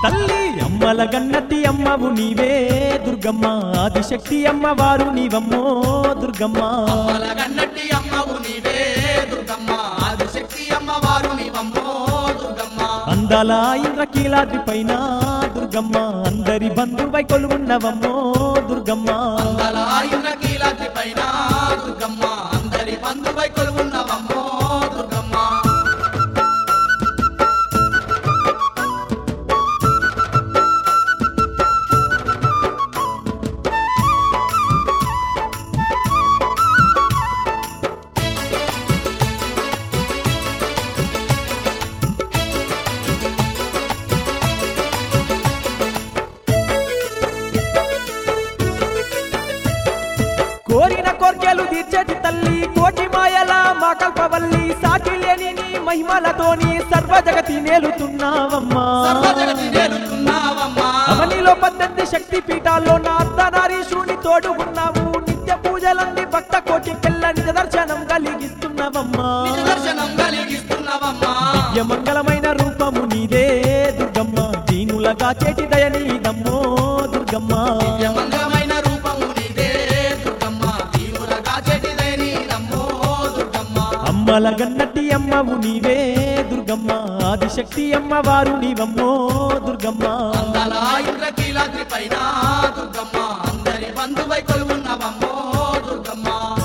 తల్లి అమ్మల గన్నతి అమ్మవు నీవే దుర్గమ్మ ఆదిశక్తి అమ్మవారు నీవమ్మో దుర్గమ్మ అమ్మలగన్నట్టి అమ్మవు నీవే దుర్గమ్మ ఆదిశక్తి అమ్మవారు నీవమ్మో దుర్గమ్మ అందాల ఇంద్రకీలాద్రి పైన దుర్గమ్మ అందరి బంధువై కొలువున్నవమ్మో దుర్గమ్మ అందలాయున కీలాద్రి పైన దుర్గమ్మ అందరి బంధువై కొలువున్నవమ్మో దుర్గమ్మ కోరిన కోర్కెలు తీర్చేటి తల్లి కోటి మాయల మా కల్పవల్లి సాటి లేని నీ మహిమలతోని సర్వ జగతి నేలుతున్నావమ్మా సర్వజగతి నేలుతున్నావమ్మా అవనిలో పద్దెనిమిది శక్తి పీఠాల్లో నా అర్ధనారీశుని తోడుకున్నావు నిత్య పూజలన్నీ భక్త కోటి కెల్ల నిజ దర్శనం కలిగిస్తున్నవమ్మా నిజ దర్శనం కలిగిస్తున్నావమ్మా మంగళమైన రూపము నీదే దుర్గమ్మ దీనులగా చేటి దయ నీదమ్మో దుర్గమ్మ మంగళమైన రూపము నీదే దుర్గమ్మ దీనులగా చెటిదై నీదమ్మో దుర్గమ్మ అమ్మల గన్నటి అమ్మవు నీవే దుర్గమ్మ ఆదిశక్తి అమ్మవారు నీవమ్మో దుర్గమ్మ అందల ఇంద్రకీలాద్రి పైన దుర్గమ్మ అందరి బంధువై కొలువున్నవమ్మో దుర్గమ్మ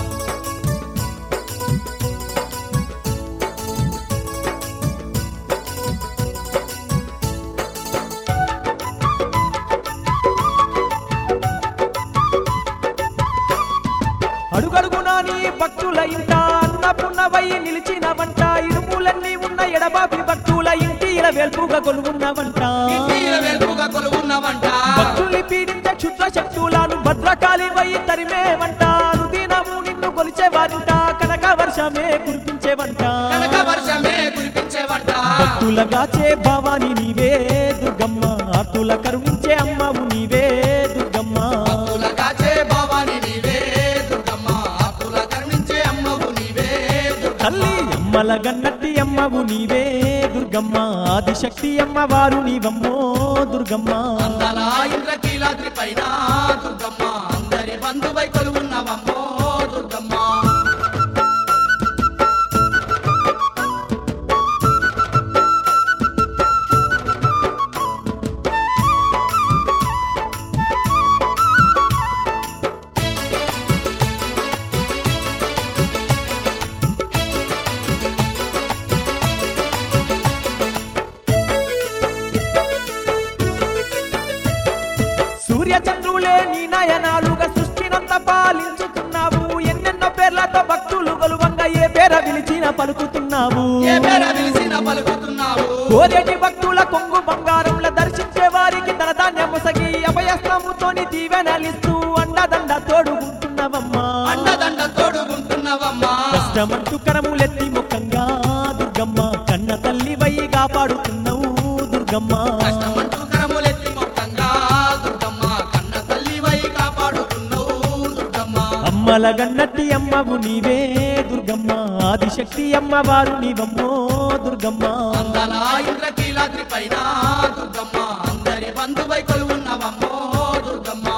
అడుగడుగునా నీ భక్తుల ఇంట అన్నపున్నవై నిలిచిన వంట ఇరుములన్నీ ఉన్న ఎడబాపి భక్తుల ఇంటి వెల్పుగా కొలువున్నవంట ఇంటిల వెలుగుగా కొలువున్నవంట భక్తుల్ని పీడించే క్షుద్ర శక్తులను భద్రకాళి వై తరిమే వంట అనుదినము నిన్ను కొలిచే వారింట కనక వర్షమే కురిపించేవంట కనక వర్షమే కురిపించేవంట భక్తులగాచే భవాని నీవే దుర్గమ్మ ఆర్తుల కరుణించే అమ్మవు నీవే దుర్గమ్మ భక్తుల కాచే భవాని నీవే దుర్గమ్మ ఆకుల కరుణించే అమ్మవు నీవే దుర్గమ్మ తల్లి అమ్మల గన్నట్టి అమ్మవు నీవే దుర్గమ్మ ఆదిశక్తి అమ్మవారు నీవమ్మో దుర్గమ్మ అందల ఇంద్రకీలాద్రి పైన దుర్గమ్మ అందరి బంధువై కొలువున్నవమ్మో దుర్గమ్మ సూర్య చంద్రులే నీ నయనాలుగా సృష్టినంత పాలించుతున్నావు ఎన్నెన్నో పేర్లతో భక్తులు కొలువంగా ఏ పేర పిలిచిన పలుకుతున్నావు ఏ పేర పిలిచిన పలుకుతున్నావు కోరేటి భక్తుల కొంగు బంగారంల దర్శించే వారికి ధన ధాన్యం ముసగి అభయస్నముతోని దీవెనలిస్తూ అండదండ తోడుకుంటున్నవమ్మా అండదండ తోడుకుంటున్నవమ్మా కష్టమంటూ కరములెత్తి ముఖంగా దుర్గమ్మ కన్న తల్లి వై కాపాడుతున్నావు దుర్గమ్మ కష్టమంటూ కరములెత్తి మొత్తంగా దుర్గమ్మ కన్న తల్లివై కాపాడుతున్నావు దుర్గమ్మ అమ్మల గన్నట్టి అమ్మవు నీవే దుర్గమ్మ ఆదిశక్తి అమ్మవారు నీవమ్మో దుర్గమ్మ అందల ఇంద్రకీలాద్రి పైన దుర్గమ్మ అందరి బంధువై కొలువున్నవమ్మో దుర్గమ్మ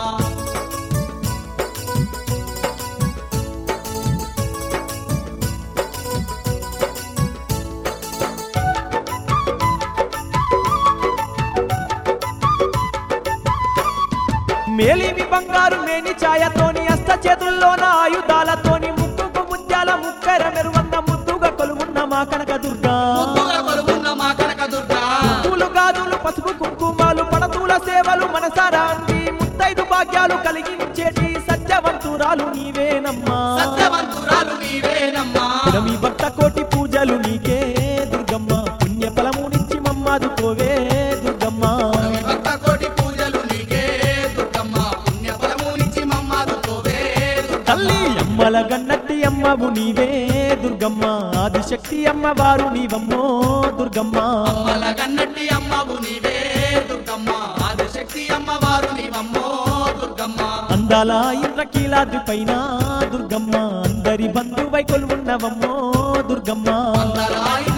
మేలిమి బంగారు మేని ఛాయతోని అష్ట చేతుల్లోన ఆయుధాలతోని ముక్కుకు ముత్యాల ముక్కర మెరువంద ముద్దుగా కొలువున్న మా కనక దుర్గా ముద్దుగా కొలువున్న మా కనక దుర్గా పూలు గాజులు పసుపు కుంకుమాలు పడతుల సేవలు మనసారా అంది ముత్తైదు భాగ్యాలు కలిగించేటి సత్యవంతురాలు నీవేనమ్మా సత్యవంతురాలు నీవేనమ్మా మీ భక్త కోటి పూజలు నీకే దుర్గమ్మ పుణ్య ఫలమునిచ్చి మమ్మాదుకోవే దుర్గమ్మ భక్త కోటి పూజలు నీకే దుర్గమ్మ పుణ్య ఫలమునిచ్చి మమ్మాదుకోవే దుర్గమ్మ తల్లి అమ్మల గన్నట్టి అమ్మవు నీవే దుర్గమ్మ ఆదిశక్తి అమ్మవారు నీవమ్మో దుర్గమ్మ అమ్మల గన్నట్టి అమ్మవు నీవే దుర్గమ్మ ఆదిశక్తి అమ్మవారు నీవమ్మో దుర్గమ్మ అందాల ఇంద్రకీలాద్రి పైన దుర్గమ్మ అందరి బంధువై కొలువున్నవమ్మో దుర్గమ్మ అందరాయి